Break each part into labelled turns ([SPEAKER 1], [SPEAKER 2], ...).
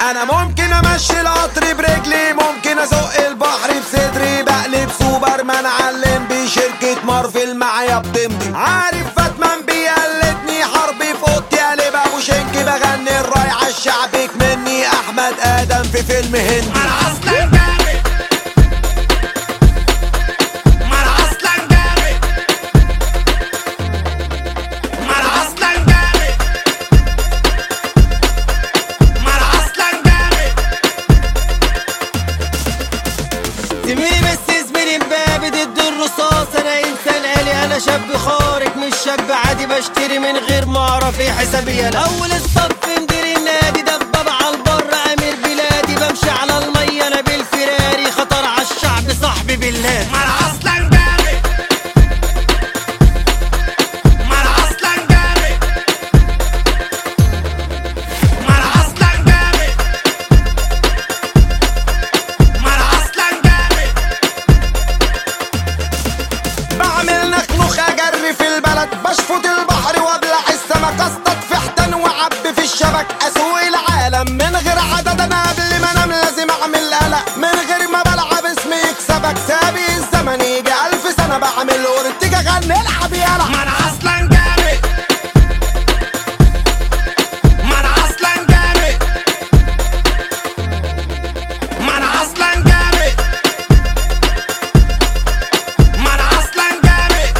[SPEAKER 1] انا ممكن امشي القطر برجلي ممكن ازق البحر بصدري بقلب سوبرمان علم بشركة مارفل معايا بتمضي عارف باتمان بيقلدني حربي في اوضتي قلب ابو شنكي بغني الراي عالشعبك مني احمد ادم في فيلم هندي
[SPEAKER 2] ما انا اصلا جامد ما انا اصلا جامد ما انا اصلا جامد ما انا اصلا جامد
[SPEAKER 3] زميلي بس زميلي مبابي ضد الرصاص انا انسان آلي انا شاب خارق مش شاب عادي بشتري من غير ما اعرف ايه حسابي انا اول الصف مدير النادي دباب على البر امير بلادي بمشي على الميه انا بالفراري خطر على الشعب صاحبي بالله
[SPEAKER 2] ما انا اصلا جامد ما انا اصلا جامد ما انا اصلا جامد ما انا اصلا جامد
[SPEAKER 1] بعمل نخنخ اجري في البلد بشفط البحر وابلع السمك اصطاد في حيتان واعبي في الشبك اسوق العالم من غير عدد انا قبل ما انام لازم اعمل قلق من غير ما بلعب اسمي يكسبك سابق الزمن يجي الف سنه بعمل اورتيجا غني العب يلا
[SPEAKER 2] ما انا اصلا جامد ما انا اصلا جامد ما انا اصلا جامد ما انا اصلا جامد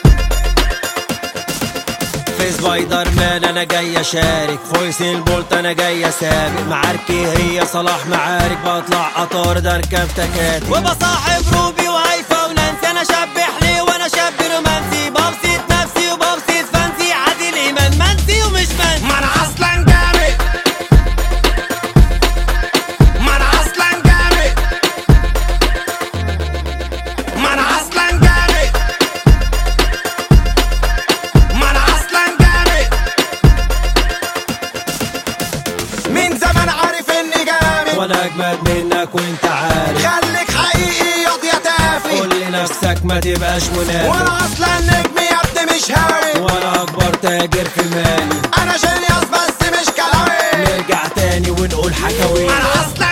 [SPEAKER 3] في سبايدر مان انا جاي اشارك فويس البولت انا جاي اسابق معاركي هي صلاح معارك بطلع اطارد اركب تكاتك وبصاحب روبي وهيفا ونانسي انا شاب حلي وانا شاب رومانسي ببسط نفسي وببسط فانسي عادل ايمان منسي ومش منسي
[SPEAKER 2] ما انا اصلا جامد ما انا اصلا جامد ما انا اصلا جامد ما انا اصلا جامد
[SPEAKER 1] من زمان عارف اني جامد
[SPEAKER 3] وانا اجمد منك وانت عارف
[SPEAKER 1] خليك حقيقي ياض يا تافه
[SPEAKER 3] قول لنفسك ما تبقاش منافق
[SPEAKER 1] وانا اصلا نجم يا ابني مش هاوي
[SPEAKER 3] وانا اكبر تاجر في مالي
[SPEAKER 1] انا جينيوس بس مش كلاوي
[SPEAKER 3] نرجع تاني ونقول حكاوي
[SPEAKER 2] انا اصلا